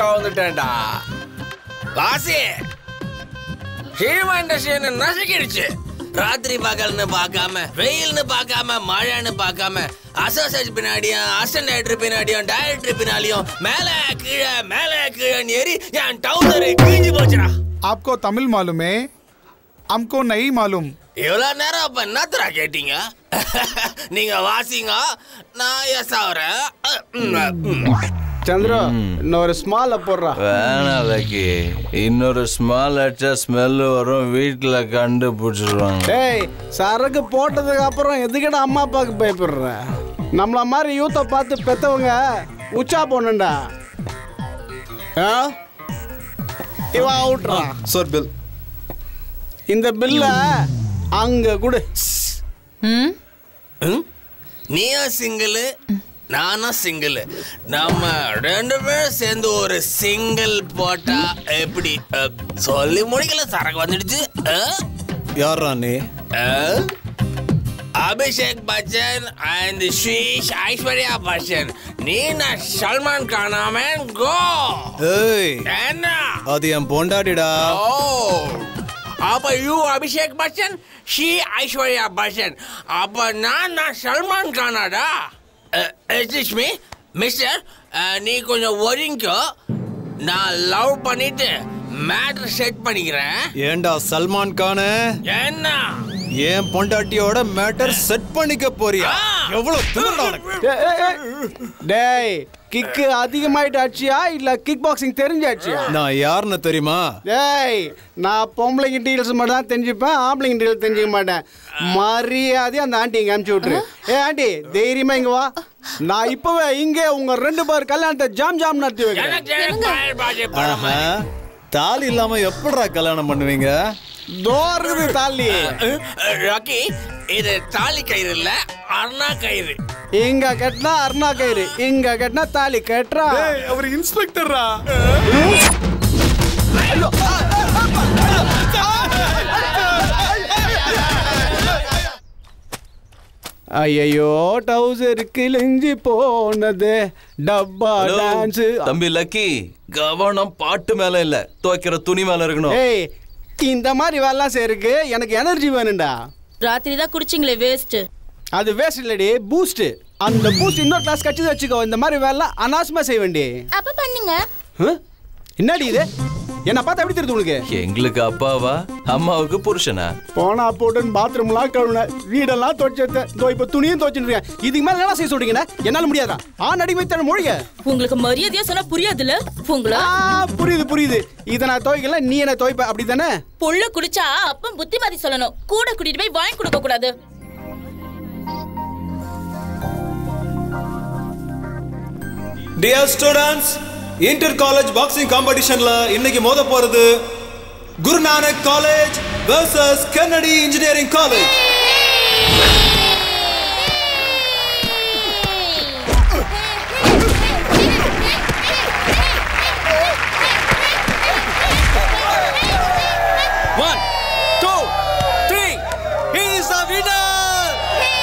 கவுந்துட்டேன்டா வாசி cinema industry என்ன நசுக்கிடுச்சு ராத்திரி பகல்னு பார்க்காம வெயில்னு பார்க்காம மழைன்னு பார்க்காம அசோசியேட் பின்னாடியும் அசிஸ்டன்ட் டைரக்டர் பின்னாடியும் டைரக்டர் பின்னாடியும் மேல கீழே மேல கீழே ஏறி என் டவுசர் கிழிஞ்சு போச்சுடா आपको तमिल मालूम है हमको नहीं मालूम இவ்வளவு நேரம் அப்ப என்னத்தரா கேட்டீங்க நீங்க வாசிங்க நான் எஸ் ஆகுறேன் சந்திரா இன்னொரு ஸ்மால போடுறா வேணாம் லக்கி இன்னொரு ஸ்மால் அடிச்சா ஸ்மெல் வரும் வீட்டில் கண்டுபிடிச்சிருவாங்க டேய் சரக்கு போட்டதுக்கு அப்புறம் எதுக்கிட்ட அம்மா அப்பாவுக்கு பயப்படுற நம்மள மாதிரி யூத்தை பார்த்து பெத்தவங்க உச்சா போனண்டா ஆ இவன் அவுட்றான் சார் பில் இந்த பில்ல அங்க கொடு ம் ம்? நீயும் சிங்கிள் நானும் சிங்கிள் நம்ம ரெண்டு பேரும் சேர்ந்து ஒரு சிங்கிள் போட்டா எப்படி அ, சொல்லி முடிக்கல சரக்கு வந்துடுச்சு அ? யாரா நீ அ? அபிஷேக் பச்சன் அண்ட் ஸ்ரீஷ் ஐஸ்வர்யா பச்சன் நீ நான் சல்மான் கானாம கோ ஏய் என்ன அது என் பொண்டாட்டிடா ஓ அப்ப யூ அபிஷேக் பச்சன் ஷீ ஐஸ்வர்யா பச்சன் அப்ப நான் நான் சல்மான் கானாடா எக்ஸ்கியூஸ் மீ மிஸ்டர் நீ கொஞ்சம் ஒதுங்கோ நான் லவ் பண்ணிட்டு மேட்ரு செட் பண்ணிக்கிறேன் ஏண்டா சல்மான் கானு என்ன என் பொண்டாட்டியோட மேட்டர் செட் பண்ணிக்க போறியா எவ்வளவு திமிருடா உனக்கு? ஏய், ஏய், ஏய். டேய் கிக்கு அதிகமாயிட்டு ஆச்சியா இல்ல கிக் பாக்ஸிங் தெரிஞ்சாச்சியா நான் யாருன்னு தெரியுமா டேய் நான் பொம்பளைங்க டீல்ஸ் மட்டும் தான் தெரிஞ்சுப்பேன் ஆம்பளைங்க டீல்ஸ் தெரிஞ்சுக்க மாட்டேன் மரியாதையா அந்த ஆண்டி இங்க அனுப்பிச்சு விட்டுரு ஏ ஆண்டி தைரியமா இங்க வா நான் இப்பவே இங்கே உங்க ரெண்டு பேர் கல்யாணத்தை ஜாம் ஜாம் நடத்தி வைக்கிறேன் எனக்கு பால் பாஜி படம் ஆஹா. தாலி இல்லாம எப்படிடா கல்யாணம் பண்ணுவீங்க தோறுது தாலி ராக்கி இது தாலி கயிறு இல்ல அருணா கயிறு இங்க கட்டினா அருணா கயிறு இங்க கட்டினா தாலி கட்டுறா அவர் இன்ஸ்பெக்டரா ஐயோ டவுசர் கிழிஞ்சு போனது டப்பா Hello, டான்ஸ் தம்பி லக்கி கவனம் பாட்டு மேல இல்ல துவைக்கிற துணி மேல இருக்கணும் ஏய் இந்த மாதிரி வேலைலாம் செய்யறதுக்கு எனக்கு எனர்ஜி வேணும்டா ராத்திரி தான் குடிச்சிங்களே வேஸ்ட் அது வேஸ்ட் இல்லடி பூஸ்ட் அந்த பூஸ்ட் இன்னொரு கிளாஸ் கட்சி வச்சுக்கோ இந்த மாதிரி வேலை அனாவசியமா செய்ய வேண்டி அப்ப பண்ணுங்க ஹம்? என்னடி இது என்ன பார்த்தா எப்படி தெரியுது உனக்கு எங்களுக்கு அப்பாவா அம்மாவுக்கு புருஷனா போனா போட்டுன்னு பாத்ரூம்லாம் கழுவுன வீடெல்லாம் துவைச்சேன் இதோ இப்போ துணியும் துவைச்சுருக்கேன் இதுக்கு மேல என்ன செய்ய சொல்றீங்கன்னா என்னால முடியாதா ஆ நடிமை தர மொழிக உங்களுக்கு மரியாதையா சொன்னா புரியாதுல்ல உங்கள ஆ புரியுது புரியுது இதை நான் துவைக்கல நீ என்ன துவைப்ப அப்படி தானே புள்ள குடிச்சா அப்பம் புத்திமதி சொல்லணும் கூட கூட்டிட்டு போய் வாங்கி கொடுக்க கூடாது dear students inter college boxing காம்படிஷன்ல இன்னைக்கு மோத போறது Gurunanak college versus Kennedy engineering college one two three he is the winner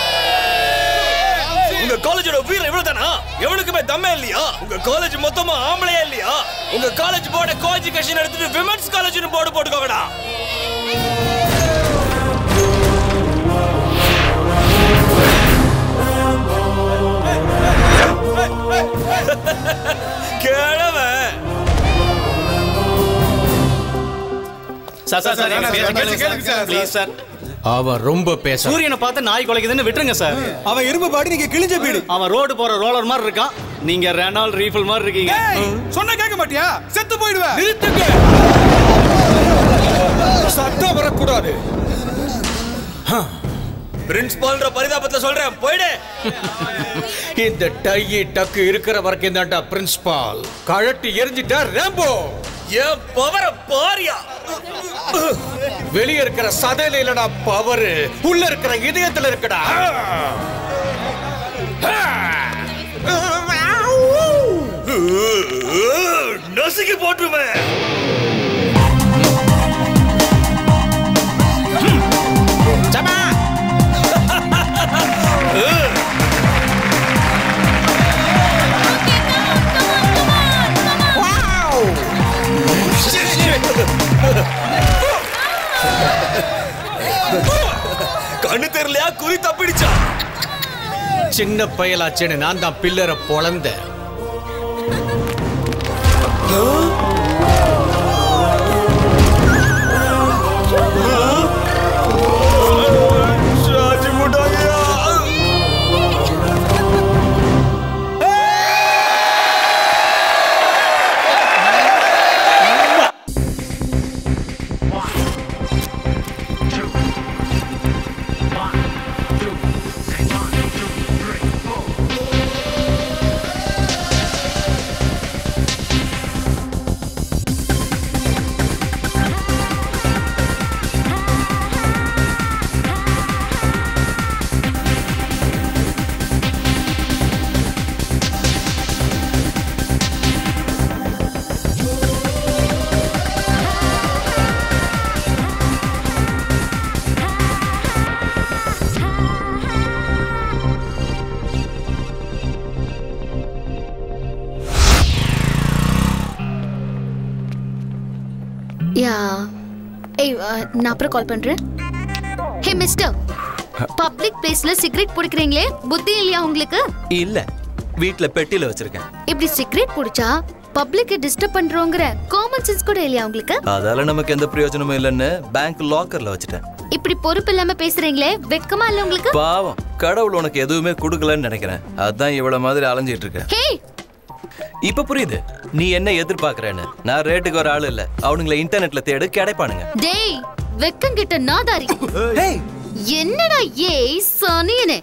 உங்க காலேஜோட வீரம் இவ்வளவுதானா எவனுக்குமே தம்மே இல்லையா உங்க காலேஜ் மொத்தமா ஆம்பளையா இல்லையா உங்க காலேஜ் போர்ட கோ எஜுகேஷன் எடுத்துட்டு விமென்ஸ் காலேஜ்னு போர்டு போட்டுக்கோங்கடா கிழவன் சார் சார் சார் எங்க பேச்ச கேளுங்க, கேளுங்க சார். சார் ப்ளீஸ் சார் அவன் ரொம்ப பேச சூரியனை பார்த்து நாய் குலைக்குதுன்னு விட்டுருங்க சார் அவன் இரும்பு பாடி நீங்க கிழிஞ்ச பீடி அவன் ரோடு போற ரோலர் மாதிரி இருக்கான் நீங்க ரெனால் ரீஃபில் மாதிரி இருக்கீங்க சொன்ன கேட்க மாட்டியா செத்து போயிடுவேன் நிறுத்துங்க சத்தம் வரக்கூடாது பிரின்சிபால்ன்ற பரிதாபத்தை சொல்றேன் போயிடு இந்த டையி டக்கு இருக்கிற வரைக்கும் தான்டா பிரின்சிபால் கழட்டி எரிஞ்சிட்டா ரேம்போ என் பவர பாரியா வெளிய இருக்கிற சதையில இல்லடா பவர் உள்ள இருக்கிற இதயத்துல இருக்கடா நசுக்கி போட்டுருவேன் தெரியலையா குறி தப்பிடுச்சா சின்ன பயலாச்சேன்னு நான் தான் பில்லரை பொழந்தேன் ஷாஜி முட்டாயா யா ஏய் அஹ், நான் அப்புறம் கால் பண்றேன் ஹே மிஸ்டர் பப்ளிக் பிளேஸ்ல சிகரெட் பிடிக்கிறீங்களே புத்தி இல்லையா உங்களுக்கு இல்ல வீட்ல பெட்டியில வச்சிருக்கேன் இப்படி சிகரெட் பிடிச்சா பப்ளிக்க டிஸ்டர்ப் பண்றோங்கிற காமன் சென்ஸ் கூட இல்லையா உங்களுக்கு அதால நமக்கு எந்த பிரயோஜனமும் இல்லைன்னு பேங்க் லாக்கர்ல வச்சுட்டேன் இப்படி பொறுப்பு இல்லாம பேசுறீங்களே வெக்கமா இல்ல உங்களுக்கு பாவம் கடவுள் உனக்கு எதுவுமே கொடுக்கலன்னு நினைக்கிறேன் அதான் இவ்வளவு மாதிரி அலைஞ்சிட்டு இருக்க ஹே இப்ப புரியுது நீ என்ன எதிர்பார்க்கறேன்னு நான் ரேட்டுக்கு ஒரு ஆள் இல்ல அவனுங்களை இன்டர்நெட்ல தேடு கிடைப்பானுங்க டேய் வெக்கம் கிட்ட நாதாரி என்னடா ஏய் சனியனே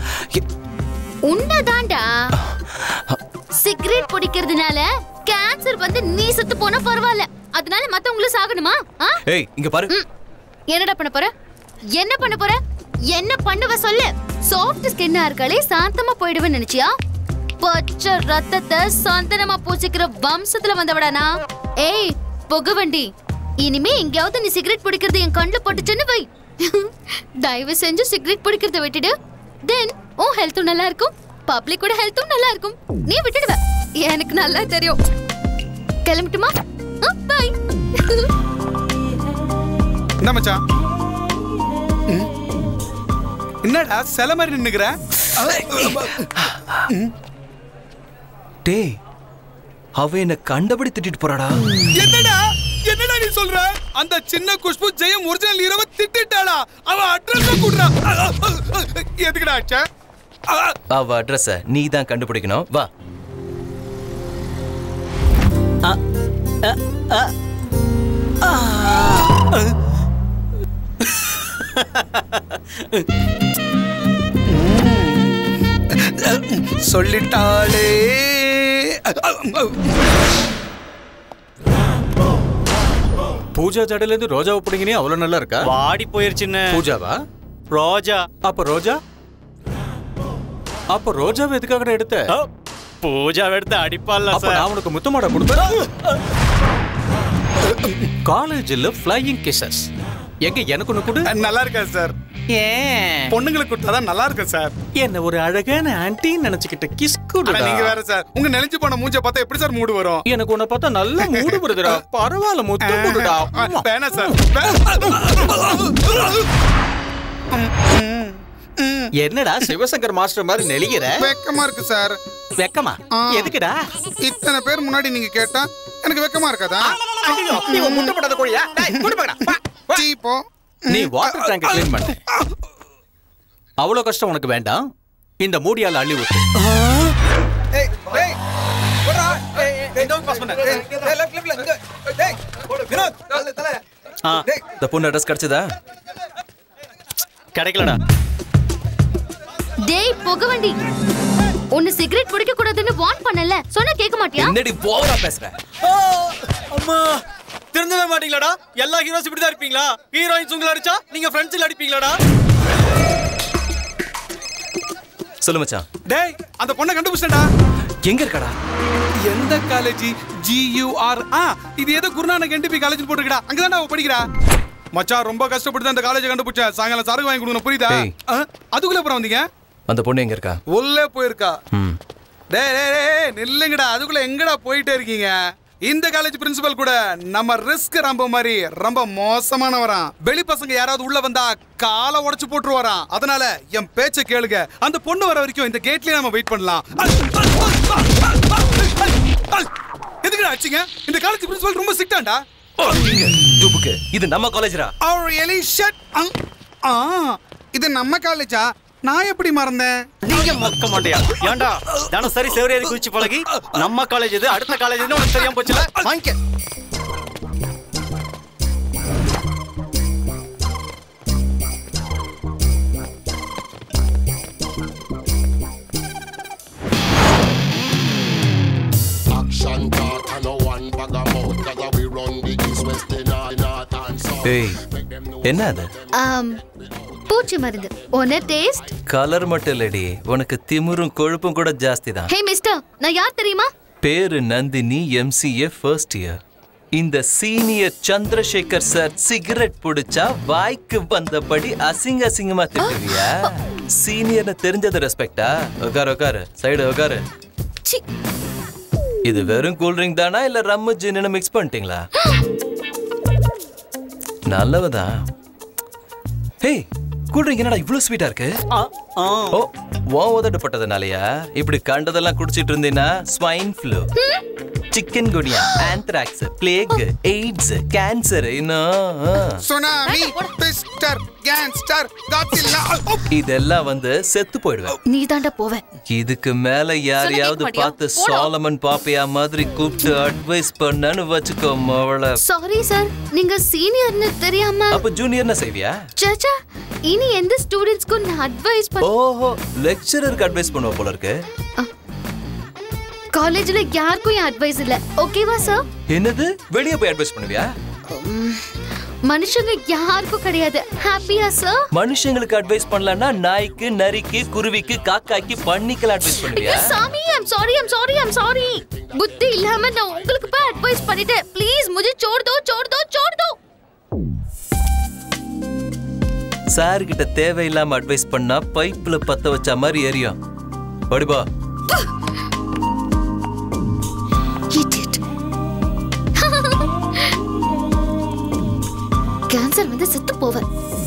உன்னதாண்டா சிகரெட் பிடிக்கிறதுனால கேன்சர் வந்து நீ செத்து போனா பரவாயில்ல அதனால மத்தவங்களும் சாகணுமா ஆ? ஏய் இங்க பாரு ம். என்னடா பண்ண போற என்ன பண்ண போற என்ன பண்ணுவ சொல்லு சாஃப்ட் ஸ்கின்னா இருக்காளே சாந்தமா போயிடுவேன்னு நினைச்சியா பச்சை ரத்தத்தை சந்தனமா பூசிக்கிற வம்சத்துல வந்தவடானா ஏய் புகவண்டி இனிமே எங்கேயாவது நீ சிகரெட் பிடிக்கிறது என் கண்ணுல போட்டுச்சுன்னு வை தயவு செஞ்சு சிகரெட் பிடிக்கிறத விட்டுடு தென் உன் ஹெல்த்தும் நல்லா இருக்கும் பப்ளிக்கோட ஹெல்த்தும் நல்லா இருக்கும் நீ விட்டுடுவ எனக்கு நல்லா தெரியும் கிளம்பட்டுமா பாய் என்ன மச்சான் ம்? என்னடா சில மாதிரி நின்னுக்கிற டேய் அவ என்ன கண்டபடி திட்டிட்டு போறாடா என்னடா என்னடா நீ சொல்ற அந்த சின்ன குஷ்பு ஜெயம் ஒரிஜினல் ஹீரோவை திட்டிட்டாளா அவ அட்ரஸ் குடுறா எதுக்குடா ஆச்சா அவ அட்ரஸ நீ தான் கண்டுபிடிக்கணும் வா சொல்லிட்டாளே பூஜா ஜடையில இருந்து ரோஜாவை பிடிங்கினே அவ்வளவு நல்லா இருக்கா வாடி போயிருச்சுன்னு பூஜாவா ரோஜா அப்ப ரோஜா அப்ப ரோஜாவை எதுக்காக எடுத்த ஓ, பூஜா எடுத்து அடிப்பால அப்ப நான் உனக்கு முத்தமாட கொடுத்தேன் காலேஜில் ஃப்ளையிங் கிசஸ் எங்க எனக்கு ஒண்ணு கொடு நல்லா இருக்கா சார் ஏன் பொண்ணுங்களுக்கு கொடுத்தாதான் நல்லா இருக்கும் சார் என்ன ஒரு அழகான ஆன்டின்னு நினைச்சுக்கிட்ட கிஸ் ஆனா கொடு நீங்க வேற சார் உங்க நெளிஞ்சு போன மூஞ்ச பார்த்தா எப்படி சார் மூடு வரும் எனக்கு உன்னை பார்த்தா நல்ல மூடு வருதுடா பரவாயில்ல முத்தம் கொடுடா வேணாம் சார் என்னடா சிவசங்கர் மாஸ்டர் மாதிரி நெளிகிற வெக்கமா இருக்கு சார் வெக்கமா ஆ. எதுக்குடா இத்தனை பேர் முன்னாடி நீங்க கேட்டா எனக்கு வெக்கமா இருக்காதா நீ உன் முட்டை போடாத கோழியா டேய், கொண்டு போங்கடா. வா, வா. சீ, போ நீ வாட்டர் டேங்க் க்ளீன் பண்ண அவ்வளவு கஷ்டம் உனக்கு வேண்டாம் இந்த மூடியால அள்ளி ஊத்து ஆ, இந்த பொண்ணு அட்ரஸ் கிடைச்சதா கிடைக்கலடா டேய் புகவண்டி உன்னை சிகரெட் பிடிக்க கூடாதுன்னு வார்ன் பண்ணல சொன்னா கேட்க மாட்டியா என்னடி போவரா பேசுற அம்மா திருந்தவே மாட்டீங்களாடா எல்லா ஹீரோஸ் இப்படி தான் இருப்பீங்களா ஹீரோயின்ஸ் உங்களை அடிச்சா நீங்க ஃப்ரெண்ட்ஸ்ல அடிப்பீங்களாடா சொல்லு மச்சான் டேய் அந்த பொண்ணை கண்டுபிடிச்சடா எங்க இருக்கடா எந்த காலேஜ் ஜியூஆர் ஆ இது ஏதோ குருநானக் என்டிபி காலேஜ் போட்டுருக்கடா அங்கதான் அவ படிக்கிறா மச்சான் ரொம்ப கஷ்டப்பட்டு அந்த காலேஜ் கண்டுபிடிச்சேன் சாயங்காலம் சரக்கு வாங்கி கொடுக்கணும் புரியுதா டேய். ஆ, அதுக்குள்ள அப்புறம் வந்தீங்க அந்த பொண்ணு எங்க இருக்கா உள்ளே போயிருக்கா ம் டேய் டேய் டேய் நில்லுங்கடா அதுக்குள்ள எங்கடா போயிட்டே இருக்கீங்க இந்த காலேஜ் பிரின்சிபல் கூட நம்ம ரிஸ்க் ரொம்ப மாதிரி ரொம்ப மோசமானவராம் வெளி பசங்க யாராவது உள்ள வந்தா காலை உடைச்சு போட்டுருவாராம் அதனால என் பேச்ச கேளுங்க அந்த பொண்ணு வர வரைக்கும் இந்த கேட்லயே நம்ம வெயிட் பண்ணலாம் எதுக்குடா ஆச்சுங்க இந்த காலேஜ் பிரின்சிபல் ரொம்ப சிக்டாண்டா துபுக்கு இது நம்ம காலேஜ்ரா Oh really shit ஆ இது நம்ம காலேஜா நான் எப்படி மறந்தேன் நீங்க மக்க மாட்டியா ஏன்டா தினசரி செவரேறி குதிச்சு பழகி நம்ம காலேஜ் இது அடுத்த காலேஜ் இது உனக்கு தெரியாம போச்சுல வாங்கிக்க Action talk and no one bag of mouth Cause we run the east, west, the north, north and south ஏய் என்ன அது ஆம், பூச்சி மருந்து ஒன்னு டேஸ்ட் கலர் மட்டும் இல்லடி உனக்கு திமிரும் கொழுப்பும் கூட ஜாஸ்தி தான் ஹே மிஸ்டர் நான் யார் தெரியுமா பேரு நந்தினி எம்சிஏ ஃபர்ஸ்ட் இயர் இந்த சீனியர் சந்திரசேகர் சார் சிகரெட் புடிச்சா வாய்க்கு வந்தபடி அசிங்க அசிங்கமா திட்டுவியா சீனியர்னு தெரிஞ்சது ரெஸ்பெக்டா உட்காரு உட்காரு சைடு உட்காரு சி இது வெறும் கூல் ட்ரிங்க் தானா இல்ல ரம்மு ஜின்னு மிக்ஸ் பண்ணிட்டீங்களா நல்லவதான் ஹேய் கூல் ட்ரிங்க் என்னடா இவ்வளவு ஸ்வீட்டா இருக்கு ஓ ஓ உதட்டப்பட்டதுனாலயா இப்படி கண்டதெல்லாம் குடிச்சிட்டு இருந்தீங்கன்னா swine flu chikungunya anthrax plague AIDS cancer இன்னும் ஆ. சுனாமி பிஸ்டர் கேங்ஸ்டர் காத்தில்லா இதெல்லாம் வந்து செத்து போயிடுவேன் நீ தாண்டா போவேன் இதுக்கு மேல யாரையாவது கேட்க மாட்டியா? பார்த்து போடா. சாலமன் பாப்பையா மாதிரி கூப்பிட்டு அட்வைஸ் பண்ணனு வச்சுக்கோ மவள சாரி சார் நீங்க சீனியர்னு தெரியாம அப்ப ஜூனியர்னா செய்வியா சேச்சா இனி எந்த ஸ்டூடெண்ட்ஸ்க்கும் நான் அட்வைஸ் பண்ண ஓஹோ லெக்சரருக்கு அட்வைஸ் பண்ணுவ போல இருக்கு காலேஜ்ல யாருக்கும் என் அட்வைஸ் இல்ல ஓகேவா சார் என்னது வெளிய போய் அட்வைஸ் பண்ணுவியா மனுஷங்க யாருக்கும் கிடையாது ஹாப்பியா சார் மனுஷங்களுக்கு அட்வைஸ் பண்ணலன்னா நாய்க்கு நரிக்கு குருவிக்கு காக்காய்க்கு பண்ணிக்கலாம் அட்வைஸ் பண்ணுவியா சாமி I'm sorry I'm sorry I'm sorry புத்தி இல்லாம நான் உங்களுக்கு போய் அட்வைஸ் பண்ணிட்டேன் ப்ளீஸ் मुझे छोड़ दो छोड़ दो छोड़ दो சார் கிட்ட தேவையில்லாம அட்வைஸ் பண்ணா பைப்ல பத்த வச்ச மாதிரி எரியும் படிப்பா Idiot. கேன்சர் வந்து செத்து போவேன்